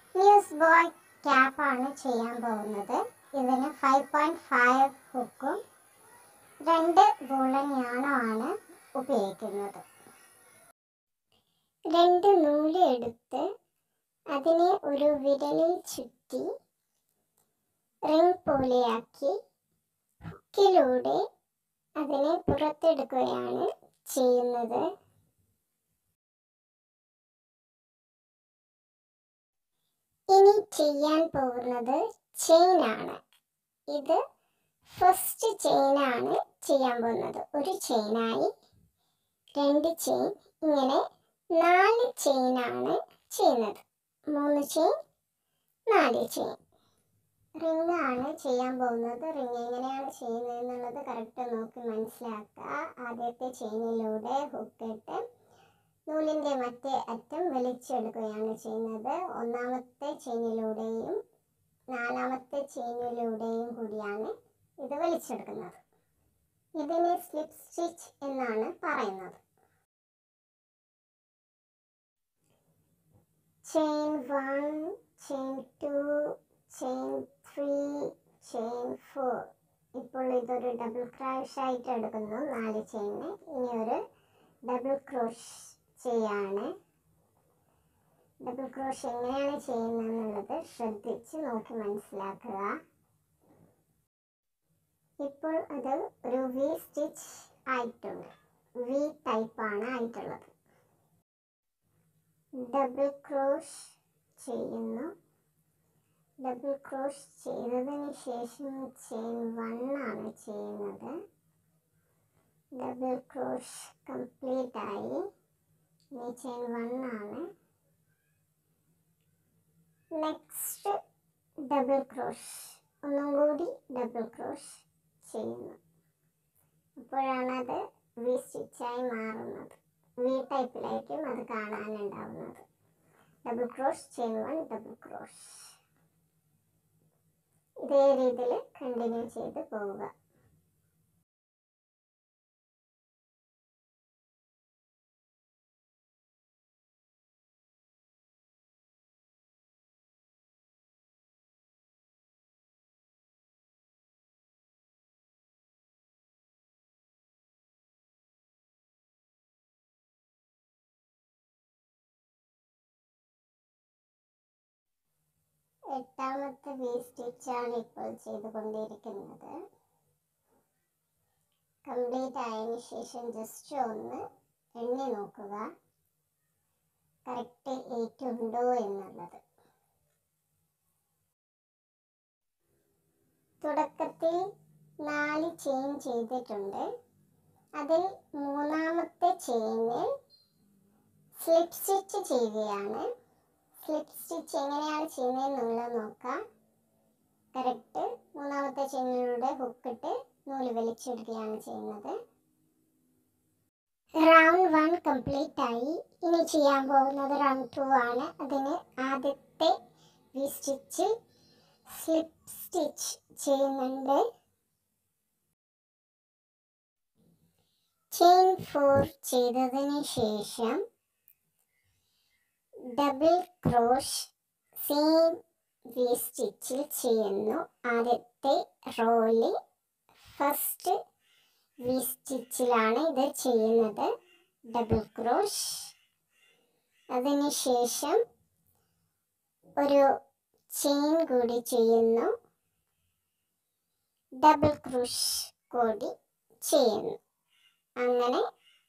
news boy ക്യാപ്പാണ് ചെയ്യാൻ പോകുന്നത് ഇതിന് ഫൈവ് പോയിൻറ്റ് ഫൈവ് ഹുക്കും രണ്ട് ബുള്ളൻ ഞാണുമാണ് ഉപയോഗിക്കുന്നത് രണ്ട് നൂല് എടുത്ത് അതിനെ ഒരു വിരലിൽ ചുറ്റി റിംഗ് പോലെയാക്കി ഹുക്കിലൂടെ അതിനെ പുറത്തെടുക്കുകയാണ് ചെയ്യുന്നത് ഇനി ചെയ്യാൻ പോകുന്നത് ചെയിൻ ആണ് ഇത് ഫസ്റ്റ് ചെയിൻ ആണ് ചെയ്യാൻ പോകുന്നത് ഒരു ചെയിനായി രണ്ട് ചെയിൻ ഇങ്ങനെ നാല് ചെയിൻ ആണ് ചെയ്യുന്നത് മൂന്ന് ചെയിൻ നാല് ചെയിൻ റിംഗ് ആണ് ചെയ്യാൻ പോകുന്നത് റിംഗ് എങ്ങനെയാണ് ചെയ്യുന്നത് എന്നുള്ളത് കറക്റ്റ് നോക്കി മനസ്സിലാക്കുക ആദ്യത്തെ ചെയിനിലൂടെ ഹുക്കിട്ട് നൂലിൻ്റെ മറ്റേ അറ്റം വലിച്ചെടുക്കുകയാണ് ചെയ്യുന്നത് ഒന്നാമത്തെ ചെയിനിലൂടെയും നാലാമത്തെ ചെയിനിലൂടെയും കൂടിയാണ് ഇത് വലിച്ചെടുക്കുന്നത് ഇതിനെ സ്ലിപ്പ് സ്റ്റിച്ച് എന്നാണ് പറയുന്നത് chain one chain two chain three chain four ഇപ്പോൾ ഇതൊരു ഡബിൾ ക്രാഷ് ആയിട്ട് എടുക്കുന്നു നാല് ചെയിന് ഇനി ഒരു ഡബിൾ ക്രോഷ് ചെയ്യാണ് ഡബിൾ ക്രോഷ് എങ്ങനെയാണ് ചെയ്യുന്നത് എന്നുള്ളത് ശ്രദ്ധിച്ച് നോക്കി മനസ്സിലാക്കുക ഇപ്പോൾ അത് ഒരു വി സ്റ്റിച്ച് ആയിട്ടുണ്ട് വി ടൈപ്പാണ് ആയിട്ടുള്ളത് ഡബിൾ ക്രോഷ് ചെയ്യുന്നു ഡബിൾ ക്രോഷ് ചെയ്തതിന് ശേഷം ചെയിൻ വൺ ആണ് ചെയ്യുന്നത് ഡബിൾ ക്രോഷ് കംപ്ലീറ്റ് ആയി ഇനി ചെയിൻ വൺ ആണ് നെക്സ്റ്റ് ഡബിൾ ക്രോഷ് ഒന്നും കൂടി ഡബിൾ ക്രോഷ് ചെയ്യുന്നു അപ്പോഴാണ് അത് വി സ്റ്റിച്ചായി മാറുന്നത് വി ടൈപ്പിലായിരിക്കും അത് കാണാനുണ്ടാവുന്നത് double crochet chain one double crochet ഇതേ രീതിയിൽ കണ്ടിന്യൂ ചെയ്ത് പോവുക എട്ടാമത്തെ വി സ്റ്റിച്ചാണ് ഇപ്പോൾ ചെയ്തുകൊണ്ടിരിക്കുന്നത് കംപ്ലീറ്റ് ആയതിനു ശേഷം ജസ്റ്റ് ഒന്ന് എണ്ണി നോക്കുക കറക്റ്റ് ഏറ്റുണ്ടോ എന്നുള്ളത് തുടക്കത്തിൽ നാല് ചെയിൻ ചെയ്തിട്ടുണ്ട് അതിൽ മൂന്നാമത്തെ ചെയിനിൽ സ്ലിപ്പ് സ്റ്റിച്ച് ചെയ്യുകയാണ് സ്ലിപ്പ് സ്റ്റിച്ച് എങ്ങനെയാണ് ചെയ്യുന്നതെന്നുള്ളത് നോക്കാം കറക്റ്റ് മൂന്നാമത്തെ ചെയിനിലൂടെ ഹുക്കിട്ട് നൂല് വലിച്ചെടുക്കുകയാണ് ചെയ്യുന്നത് റൗണ്ട് വൺ കംപ്ലീറ്റ് ആയി ഇനി ചെയ്യാൻ പോകുന്നത് റൗണ്ട് ടു ആണ് അതിന് ആദ്യത്തെ വി സ്റ്റിച്ച് സ്ലിപ്പ് സ്റ്റിച്ച് ചെയ്യുന്നുണ്ട് ചെയിൻ ഫോർ ചെയ്തതിന് ശേഷം ഡബിൾ ക്രോഷ് സെയിം വി സ്റ്റിച്ചിൽ ചെയ്യുന്നു ആദ്യത്തെ റോയിൽ ഫസ്റ്റ് വി സ്റ്റിച്ചിലാണ് ഇത് ചെയ്യുന്നത് ഡബിൾ ക്രോഷ് അതിനുശേഷം ഒരു ചെയിൻ കൂടി ചെയ്യുന്നു ഡബിൾ ക്രോഷ് കൂടി ചെയ്യുന്നു അങ്ങനെ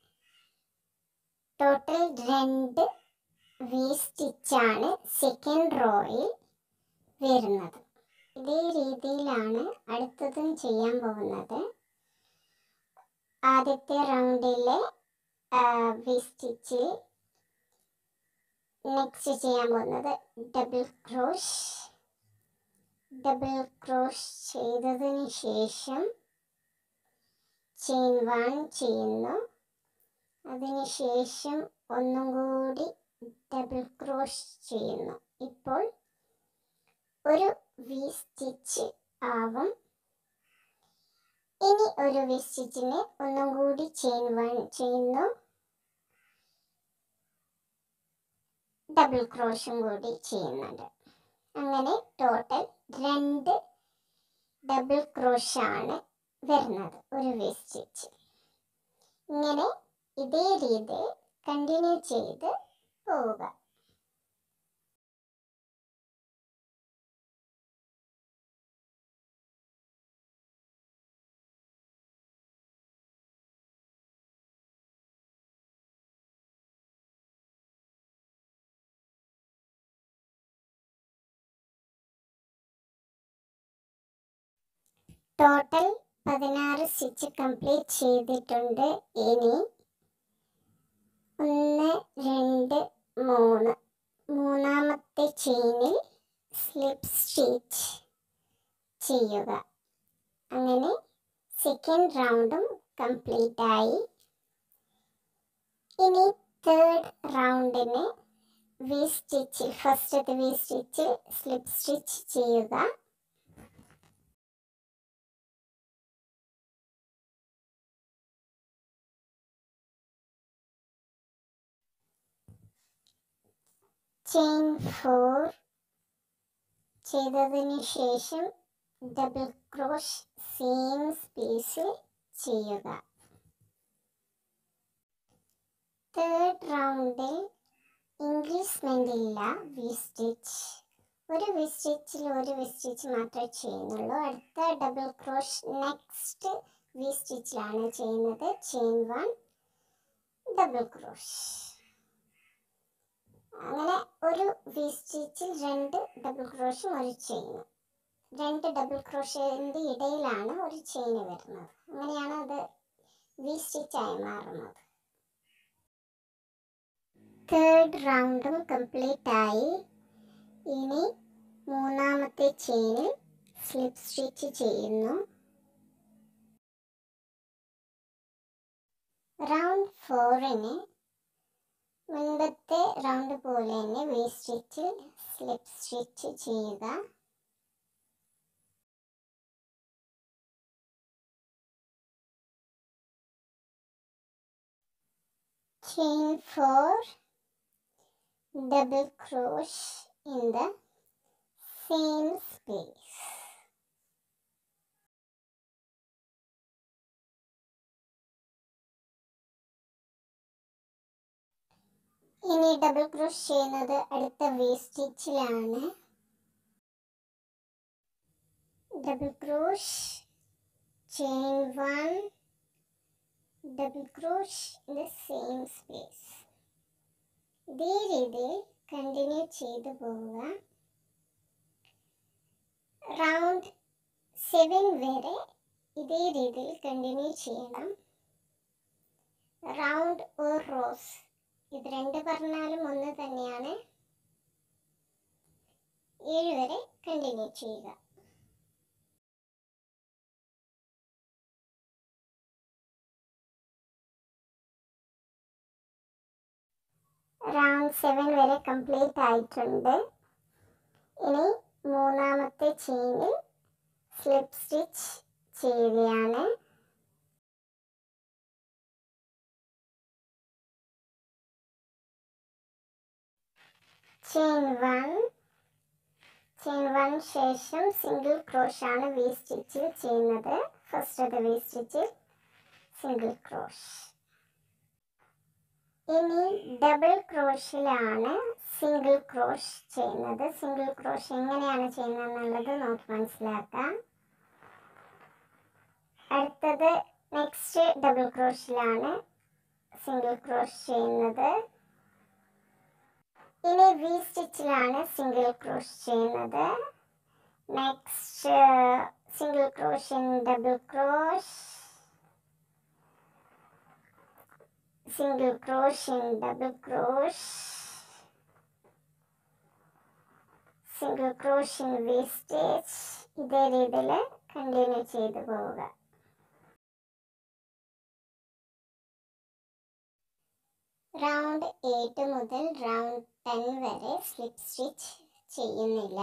ടോട്ടൽ രണ്ട് വി സ്റ്റിച്ചാണ് സെക്കൻഡ് റോയിൽ വരുന്നത് ഇതേ രീതിയിലാണ് അടുത്തതും ചെയ്യാൻ പോകുന്നത് ആദ്യത്തെ റൗണ്ടിലെ വി സ്റ്റിച്ചിൽ നെക്സ്റ്റ് ചെയ്യാൻ പോകുന്നത് ഡബിൾ ക്രോഷ് ഡബിൾ ക്രോഷ് ചെയ്തതിന് ശേഷം ചെയിൻ വൺ ചെയ്യുന്നു അതിനുശേഷം ഒന്നും കൂടി ഡബിൾ ക്രോഷ് ചെയ്യുന്നു ഇപ്പോൾ ഒരു വി സ്റ്റിച്ച് ആവും ഇനി ഒരു വി സ്റ്റിച്ചിന് ഒന്നും കൂടി ചെയിൻ വൺ ചെയ്യുന്നു ഡബിൾ ക്രോഷും കൂടി ചെയ്യുന്നുണ്ട് അങ്ങനെ ടോട്ടൽ രണ്ട് ഡബിൾ ക്രോഷാണ് വരുന്നത് ഒരു വി സ്റ്റിച്ച് ഇങ്ങനെ ഇതേ രീതിയിൽ കണ്ടിന്യൂ ചെയ്ത് പോവുക ടോട്ടൽ പതിനാറ് സ്റ്റിച്ച് കംപ്ലീറ്റ് ചെയ്തിട്ടുണ്ട് ഇനി ഒന്ന് രണ്ട് മൂന്ന് മൂന്നാമത്തെ ചെയിനിൽ സ്ലിപ്പ് സ്റ്റിച്ച് ചെയ്യുക അങ്ങനെ സെക്കൻഡ് റൗണ്ടും കംപ്ലീറ്റ് ആയി ഇനി തേർഡ് റൗണ്ടിന് വി സ്റ്റിച്ചിൽ ഫസ്റ്റത്തെ വി സ്റ്റിച്ചിൽ സ്ലിപ്പ് സ്റ്റിച്ച് ചെയ്യുക ചെയിൻ ഫോർ ചെയ്തതിന് ശേഷം ഡബിൾ ക്രോഷ് സെയിം സ്പേസിൽ ചെയ്യുക തേർഡ് റൗണ്ടിൽ ഇൻക്രീസ്മെൻ്റ് ഇല്ല വി സ്റ്റിച്ച് ഒരു വി സ്റ്റിച്ചിൽ ഒരു വി സ്റ്റിച്ച് മാത്രമേ ചെയ്യുന്നുള്ളൂ അടുത്ത ഡബിൾ ക്രോഷ് നെക്സ്റ്റ് വി സ്റ്റിച്ചിലാണ് ചെയ്യുന്നത് ചെയിൻ വൺ ഡബിൾ ക്രോഷ് അങ്ങനെ ഒരു വി സ്റ്റിച്ചിൽ രണ്ട് ഡബിൾ ക്രോഷും ഒരു ചെയിനും രണ്ട് ഡബിൾ ക്രോഷിൻ്റെ ഇടയിലാണ് ഒരു ചെയിൻ വരുന്നത് അങ്ങനെയാണ് അത് വി സ്റ്റിച്ചായി മാറുന്നത് തേർഡ് റൗണ്ടും കംപ്ലീറ്റ് ആയി ഇനി മൂന്നാമത്തെ ചെയിനിൽ സ്ലിപ്പ് സ്റ്റിച്ച് ചെയ്യുന്നു റൗണ്ട് ഫോറിന് മുൻപത്തെ റൗണ്ട് പോലെ തന്നെ വി സ്റ്റിച്ചിൽ സ്ലിപ്പ് സ്റ്റിച്ച് ചെയ്യുക chain 4 double crochet in the same space ഇനി ഡബിൾ ക്രോഷ് ചെയ്യുന്നത് അടുത്ത വി സ്റ്റിച്ചിലാണ് double crochet chain one double crochet in the same space ഇതേ രീതിയിൽ കണ്ടിന്യൂ ചെയ്തു പോവുക റൗണ്ട് സെവൻ വരെ ഇതേ രീതിയിൽ കണ്ടിന്യൂ ചെയ്യണം റൗണ്ട് ഓർ റോസ് ഇത് രണ്ട് പറഞ്ഞാലും ഒന്ന് തന്നെയാണ് ഏഴ് വരെ കണ്ടിന്യൂ ചെയ്യുക റൗണ്ട് സെവൻ വരെ കംപ്ലീറ്റ് ആയിട്ടുണ്ട് ഇനി മൂന്നാമത്തെ ചെയിനിൽ സ്ലിപ്പ് സ്റ്റിച്ച് ചെയ്യുകയാണ് ചെയിൻ വൺ ചെയിൻ വൺ ശേഷം സിംഗിൾ ക്രോഷ് ആണ് വി സ്റ്റിച്ചിൽ ചെയ്യുന്നത് ഫസ്റ്റത്തെ വി സ്റ്റിച്ചിൽ സിംഗിൾ ക്രോഷ് ഇനി ഡബിൾ ക്രോഷിലാണ് സിംഗിൾ ക്രോഷ് ചെയ്യുന്നത് സിംഗിൾ ക്രോഷ് എങ്ങനെയാണ് ചെയ്യുന്നത് എന്നുള്ളത് നോക്കി മനസ്സിലാക്കാം അടുത്തത് നെക്സ്റ്റ് ഡബിൾ ക്രോഷിലാണ് സിംഗിൾ ക്രോഷ് ചെയ്യുന്നത് ഇനി വി സ്റ്റിച്ചിലാണ് സിംഗിൾ ക്രോഷ് ചെയ്യുന്നത് next single crochet in double crochet single crochet in double crochet single crochet in V stitch ഇതേ രീതിയിൽ കണ്ടിന്യൂ ചെയ്തു പോവുക റൗണ്ട് എയ്റ്റ് മുതൽ റൗണ്ട് ടെൻ വരെ സ്ലിപ്പ് സ്റ്റിച്ച് ചെയ്യുന്നില്ല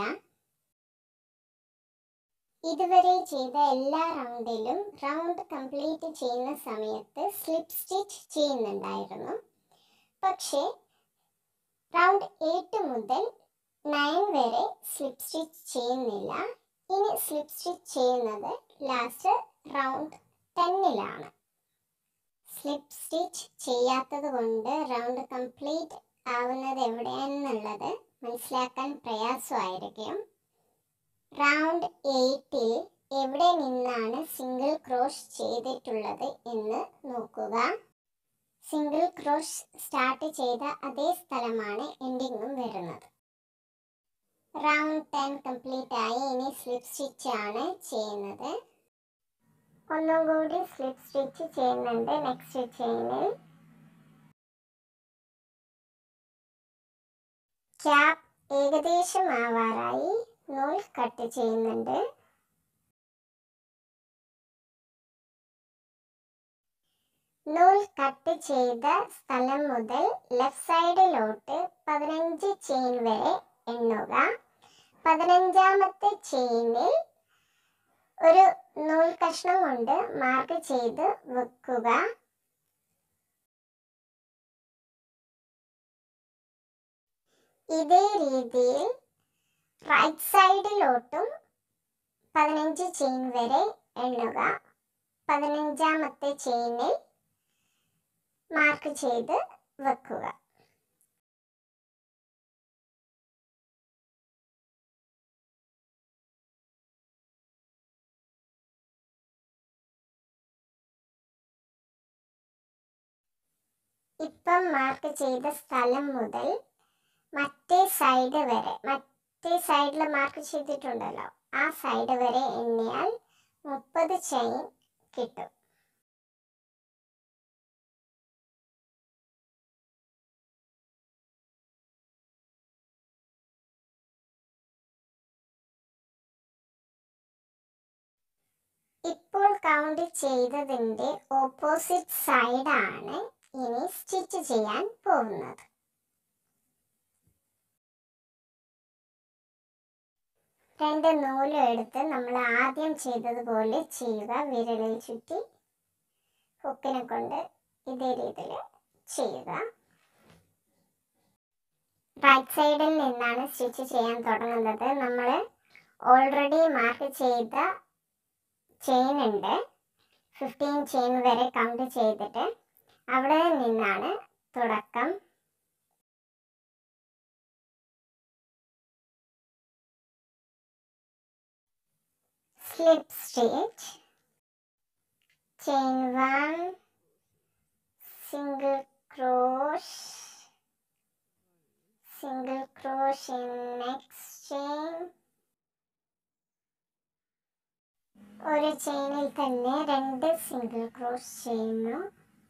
ഇതുവരെ ചെയ്ത എല്ലാ റൗണ്ടിലും റൗണ്ട് കംപ്ലീറ്റ് ചെയ്യുന്ന സമയത്ത് സ്ലിപ്പ് സ്റ്റിച്ച് ചെയ്യുന്നുണ്ടായിരുന്നു പക്ഷേ റൗണ്ട് എയ്റ്റ് മുതൽ നയൻ വരെ സ്ലിപ്പ് സ്റ്റിച്ച് ചെയ്യുന്നില്ല ഇനി സ്ലിപ്പ് സ്റ്റിച്ച് ചെയ്യുന്നത് ലാസ്റ്റ് റൗണ്ട് ടെന്നിലാണ് സ്ലിപ്പ് സ്റ്റിച്ച് ചെയ്യാത്തത് കൊണ്ട് റൗണ്ട് കംപ്ലീറ്റ് ആവുന്നത് എവിടെയാണെന്നുള്ളത് മനസ്സിലാക്കാൻ പ്രയാസമായിരിക്കും റൗണ്ട് എയ്റ്റിൽ എവിടെ നിന്നാണ് സിംഗിൾ ക്രോഷ് ചെയ്തിട്ടുള്ളത് എന്ന് നോക്കുക സിംഗിൾ ക്രോഷ് സ്റ്റാർട്ട് ചെയ്ത അതേ സ്ഥലമാണ് എൻഡിങ്ങും വരുന്നത് റൗണ്ട് ടെൻ കംപ്ലീറ്റ് ആയി ഇനി സ്ലിപ്പ് സ്റ്റിച്ച് ആണ് ചെയ്യുന്നത് ഒന്നും കൂടി സ്ലിപ്പ് സ്റ്റിച്ച് ചെയ്യുന്നുണ്ട് നെക്സ്റ്റ് ചെയിനിൽ ക്യാപ്പ് ഏകദേശം ആവാറായി നൂൽ കട്ട് ചെയ്യുന്നുണ്ട് നൂൽ കട്ട് ചെയ്ത സ്ഥലം മുതൽ ലെഫ്റ്റ് സൈഡിലോട്ട് പതിനഞ്ച് ചെയിൻ വരെ എണ്ണുക പതിനഞ്ചാമത്തെ ചെയിനിൽ ഒരു നൂൽ കഷ്ണം കൊണ്ട് മാർക്ക് ചെയ്ത് വെക്കുക ഇതേ രീതിയിൽ റൈറ്റ് സൈഡിലോട്ടും പതിനഞ്ച് ചെയിൻ വരെ എണ്ണുക പതിനഞ്ചാമത്തെ ചെയിനിൽ മാർക്ക് ചെയ്ത് വെക്കുക ഇപ്പം മാർക്ക് ചെയ്ത സ്ഥലം മുതൽ മറ്റേ സൈഡ് വരെ മറ്റേ സൈഡിൽ മാർക്ക് ചെയ്തിട്ടുണ്ടല്ലോ ആ സൈഡ് വരെ എണ്ണിയാൽ മുപ്പത് ചെയിൻ കിട്ടും ഇപ്പോൾ കൗണ്ട് ചെയ്തതിൻ്റെ ഓപ്പോസിറ്റ് സൈഡാണ് ഇനി സ്റ്റിച്ച് ചെയ്യാൻ പോകുന്നത് രണ്ട് നൂലും എടുത്ത് നമ്മൾ ആദ്യം ചെയ്തതുപോലെ ചെയ്യുക വിരലിൽ ചുറ്റി ഹുക്കിനെ കൊണ്ട് ഇതേ രീതിയിൽ ചെയ്യുക റൈറ്റ് സൈഡിൽ നിന്നാണ് സ്റ്റിച്ച് ചെയ്യാൻ തുടങ്ങുന്നത് നമ്മൾ ഓൾറെഡി മാർക്ക് ചെയ്ത ചെയിൻ ഉണ്ട് ഫിഫ്റ്റീൻ ചെയിൻ വരെ കൗണ്ട് ചെയ്തിട്ട് അവിടെ നിന്നാണ് തുടക്കം slip stitch chain one single crochet single crochet in next chain ഒരു ചെയിനിൽ തന്നെ രണ്ട് സിംഗിൾ ക്രോസ് ചെയ്യുന്നു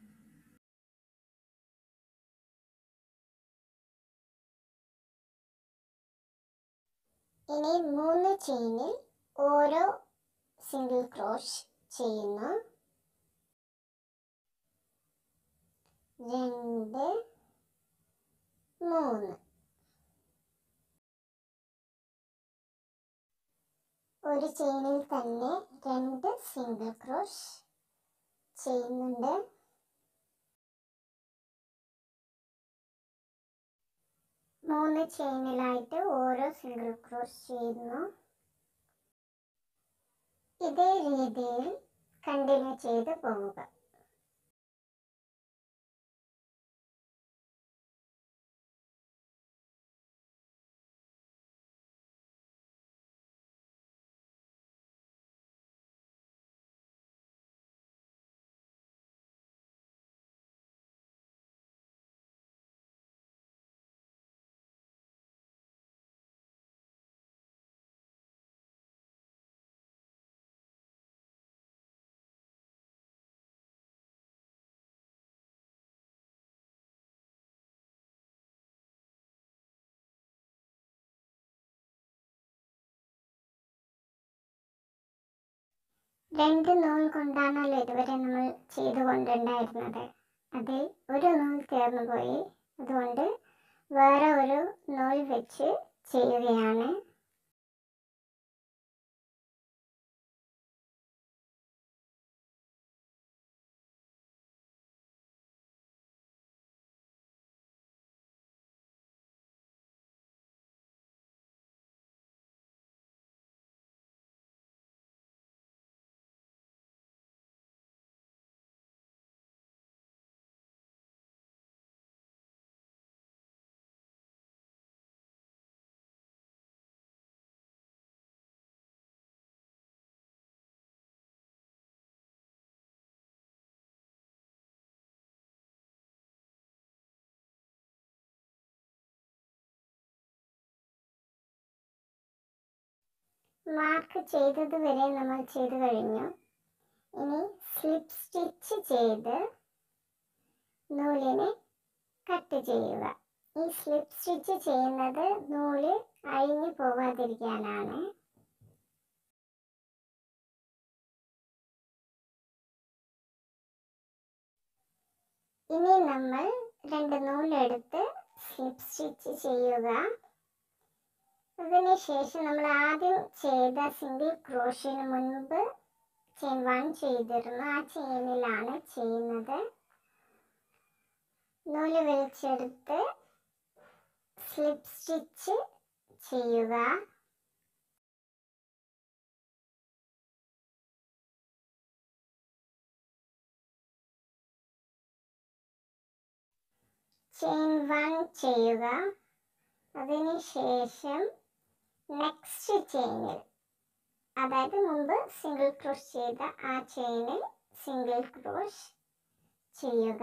ഇനി മൂന്ന് ചെയിനിൽ ഓരോ സിംഗിൾ ക്രോഷ് ചെയ്യുന്നു രണ്ട് മൂന്ന് ഒരു ചെയിനിൽ തന്നെ രണ്ട് സിംഗിൾ ക്രോഷ് ചെയ്യുന്നുണ്ട് മൂന്ന് ചെയിനിലായിട്ട് ഓരോ സിംഗിൾ ക്രോഷ് ചെയ്യുന്നു ഇതേ രീതിയിൽ കണ്ടിന്യൂ ചെയ്ത് പോവുക രണ്ട് നൂൽ കൊണ്ടാണല്ലോ ഇതുവരെ നമ്മൾ ചെയ്തുകൊണ്ടുണ്ടായിരുന്നത് അതിൽ ഒരു നൂൽ തീർന്നു പോയി അതുകൊണ്ട് വേറെ ഒരു നൂൽ വെച്ച് ചെയ്യുകയാണ് മാർക്ക് ചെയ്തത് വരെ നമ്മൾ ചെയ്ത് കഴിഞ്ഞു ഇനി സ്ലിപ്പ് സ്റ്റിച്ച് ചെയ്ത് നൂലിനെ കട്ട് ചെയ്യുക ഈ സ്ലിപ്പ് സ്റ്റിച്ച് ചെയ്യുന്നത് നൂല് അഴിഞ്ഞു പോവാതിരിക്കാനാണ് ഇനി നമ്മൾ രണ്ട് നൂലെടുത്ത് സ്ലിപ്പ് സ്റ്റിച്ച് ചെയ്യുക അതിനുശേഷം നമ്മൾ ആദ്യം ചെയ്ത സിംഗിൾ ക്രോഷിന് മുൻപ് ചെയിൻ വൺ ചെയ്തിരുന്നു ആ ചെയിനിലാണ് ചെയ്യുന്നത് നൂല് വലിച്ചെടുത്ത് സ്ലിപ്പ് സ്റ്റിച്ച് ചെയ്യുക ചെയിൻ വൺ ചെയ്യുക അതിനുശേഷം നെക്സ്റ്റ് ചെയിനിൽ അതായത് മുമ്പ് സിംഗിൾ ക്രോസ് ചെയ്ത ആ ചെയിനിൽ സിംഗിൾ ക്രോസ് ചെയ്യുക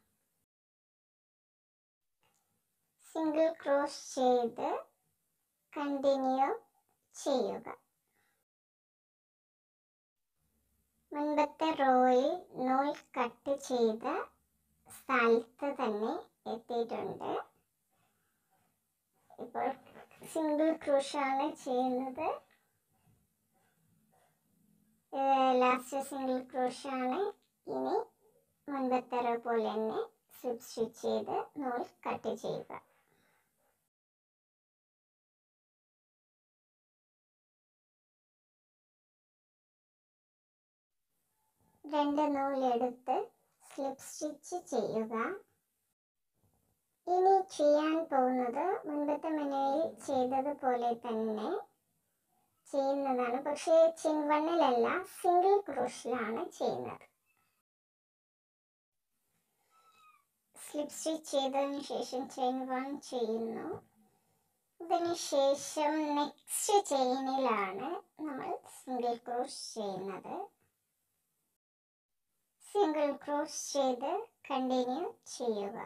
സിംഗിൾ ക്രോസ് ചെയ്ത് കണ്ടിന്യൂ ചെയ്യുക മുൻപത്തെ റോയിൽ നൂൽ കട്ട് ചെയ്ത സ്ഥലത്ത് തന്നെ എത്തിയിട്ടുണ്ട് ഇപ്പോൾ സിംഗിൾ ക്രൂഷാണ് ചെയ്യുന്നത് ലാസ്റ്റ് സിംഗിൾ ക്രൂഷാണ് ഇനി മുൻപത്തെ റോ പോലെ തന്നെ സ്ലിപ്പ് സ്റ്റിച്ച് ചെയ്ത് നൂൽ കട്ട് ചെയ്യുക രണ്ട് നൂലെടുത്ത് സ്ലിപ്പ് സ്റ്റിച്ച് ചെയ്യുക ഇനി ചെയ്യാൻ പോകുന്നത് മുൻപത്തെ മെനുവിൽ ചെയ്തതുപോലെ തന്നെ ചെയ്യുന്നതാണ് പക്ഷേ ചെയിൻ വണ്ണിലല്ല സിംഗിൾ ക്രോഷിലാണ് ചെയ്യുന്നത് സ്ലിപ്പ് സ്റ്റിച്ച് ചെയ്തതിന് ശേഷം ചെയിൻ വൺ ചെയ്യുന്നു അതിനുശേഷം നെക്സ്റ്റ് ചെയിനിലാണ് നമ്മൾ സിംഗിൾ ക്രോസ് ചെയ്യുന്നത് സിംഗിൾ ക്രോസ് ചെയ്ത് കണ്ടിന്യൂ ചെയ്യുക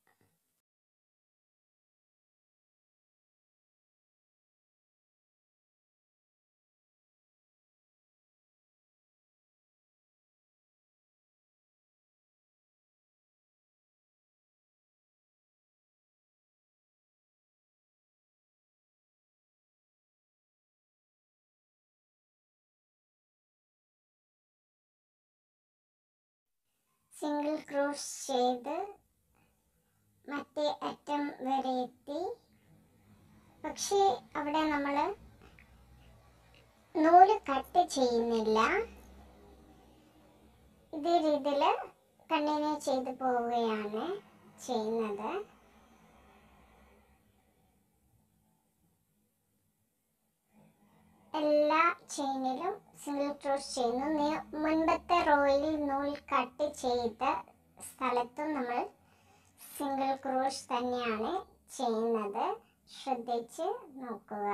സിംഗിൾ ക്രോസ് ചെയ്ത് മറ്റേ അറ്റം വരെ എത്തി പക്ഷേ അവിടെ നമ്മൾ നൂല് കട്ട് ചെയ്യുന്നില്ല ഇതേ രീതിയിൽ കണ്ടിന്യൂ ചെയ്ത് പോവുകയാണ് ചെയ്യുന്നത് എല്ലാ ചെയിനിലും സിംഗിൾ ക്രോസ് ചെയ്യുന്നു നേ- മുൻപത്തെ റോയിൽ നൂൽ കട്ട് ചെയ്ത സ്ഥലത്തും നമ്മൾ സിംഗിൾ ക്രോസ് തന്നെയാണ് ചെയ്യുന്നത് ശ്രദ്ധിച്ച് നോക്കുക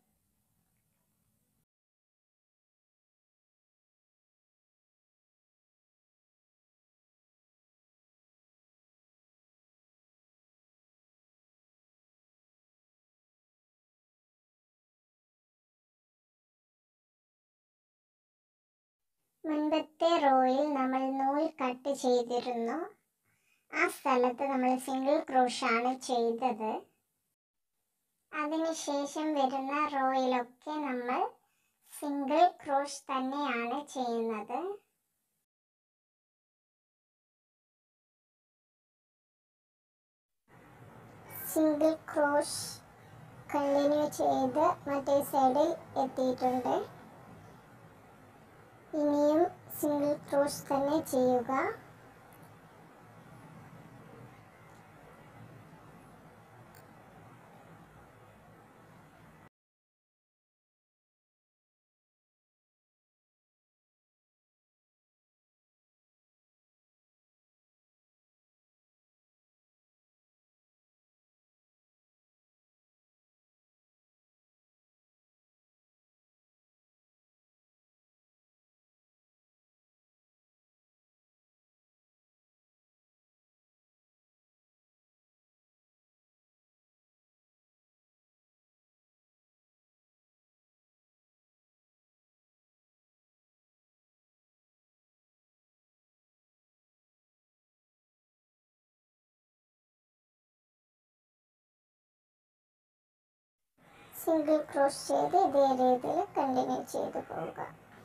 മുൻപത്തെ റോയിൽ നമ്മൾ നൂൽ കട്ട് ചെയ്തിരുന്നു ആ സ്ഥലത്ത് നമ്മൾ സിംഗിൾ ക്രോഷാണ് ചെയ്തത് അതിനുശേഷം വരുന്ന റോയിലൊക്കെ നമ്മൾ സിംഗിൾ ക്രോഷ് തന്നെയാണ് ചെയ്യുന്നത് സിംഗിൾ ക്രോഷ് കണ്ടിന്യൂ ചെയ്ത് മറ്റേ സൈഡിൽ എത്തിയിട്ടുണ്ട് ഇനിയും സിംഗിൾ ക്രോഷ് തന്നെ ചെയ്യുക സിംഗിൾ ക്രോസ് ചെയ്ത് ഇതേ രീതിയിൽ കണ്ടിന്യൂ ചെയ്ത് പോവുക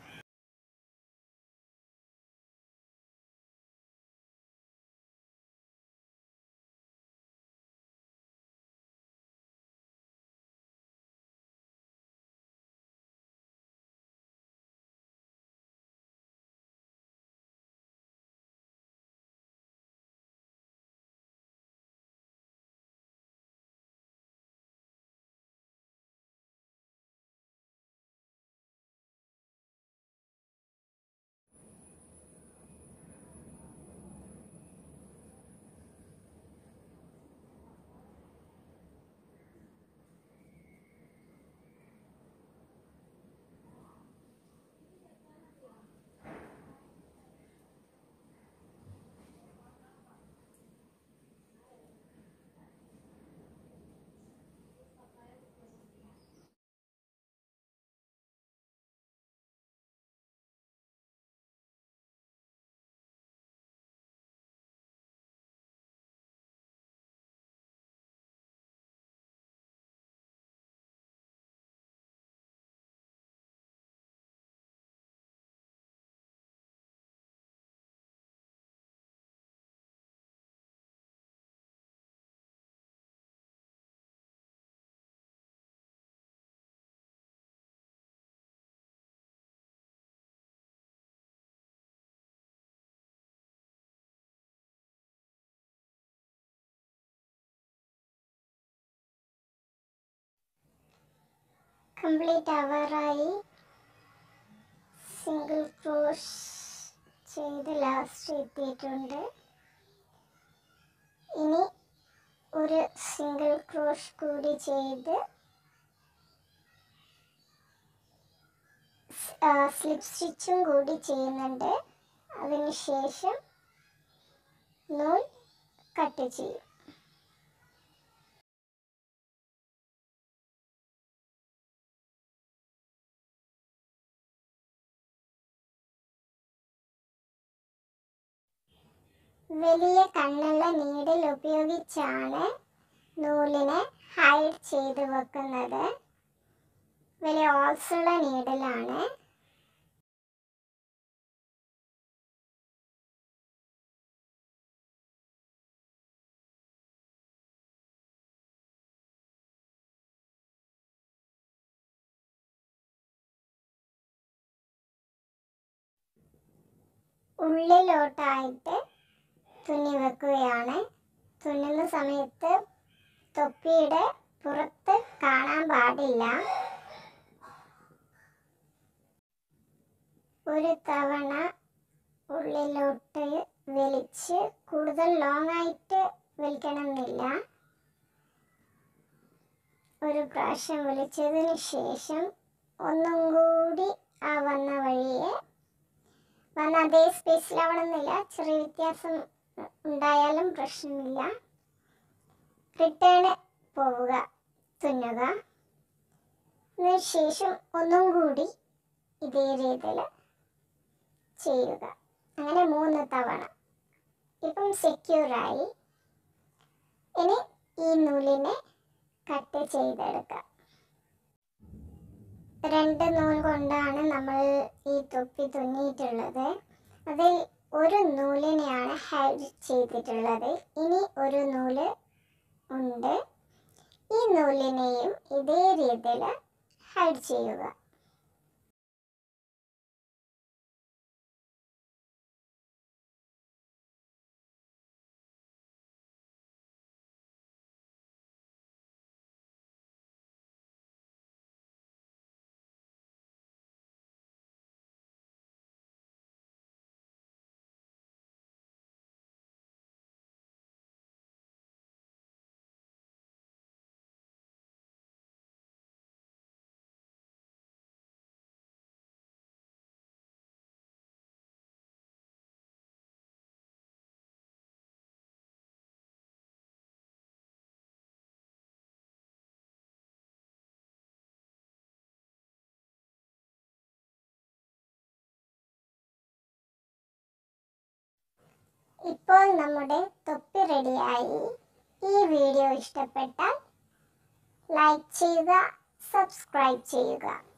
കംപ്ലീറ്റ് ആവാറായി സിംഗിൾ ക്രോസ് ചെയ്ത് ലാസ്റ്റ് എത്തിയിട്ടുണ്ട് ഇനി ഒരു സിംഗിൾ ക്രോസ് കൂടി ചെയ്ത് സ്ലിപ്പ് സ്റ്റിച്ചും കൂടി ചെയ്യുന്നുണ്ട് അതിനുശേഷം നൂൽ കട്ട് ചെയ്യും വലിയ കണ്ണുള്ള നീഡിൽ ഉപയോഗിച്ചാണ് നൂലിനെ ഹൈഡ് ചെയ്ത് വെക്കുന്നത് വലിയ ഓൾസുള്ള നീഡിലാണ് ഉള്ളിലോട്ടായിട്ട് തുന്നി വെക്കുകയാണ് തുന്നുന്ന സമയത്ത് തൊപ്പിയുടെ പുറത്ത് കാണാൻ പാടില്ല ഒരു തവണ ഉള്ളിലോട്ട് വലിച്ച് കൂടുതൽ ലോങ് ആയിട്ട് വലിക്കണമെന്നില്ല ഒരു പ്രാവശ്യം വലിച്ചതിന് ശേഷം ഒന്നും കൂടി ആ വന്ന വഴിയെ വന്ന അതേ സ്പേസിലാവണമെന്നില്ല ചെറിയ വ്യത്യാസം ഉണ്ടായാലും പ്രശ്നമില്ല റിട്ടേൺ പോവുക തുന്നുക അതിന് ശേഷം ഒന്നും കൂടി ഇതേ രീതിയിൽ ചെയ്യുക അങ്ങനെ മൂന്ന് തവണ ഇപ്പം സെക്യൂറായി ഇനി ഈ നൂലിനെ കട്ട് ചെയ്തെടുക്കുക രണ്ട് നൂൽ കൊണ്ടാണ് നമ്മൾ ഈ തൊപ്പി തുന്നിയിട്ടുള്ളത് അതിൽ ഒരു നൂലിനെയാണ് ഹൈഡ് ചെയ്തിട്ടുള്ളത് ഇനി ഒരു നൂല് ഉണ്ട് ഈ നൂലിനെയും ഇതേ രീതിയിൽ ഹൈഡ് ചെയ്യുക ഇപ്പോൾ നമ്മുടെ തൊപ്പി റെഡിയായി ഈ വീഡിയോ ഇഷ്ടപ്പെട്ടാൽ ലൈക്ക് ചെയ്യുക സബ്സ്ക്രൈബ് ചെയ്യുക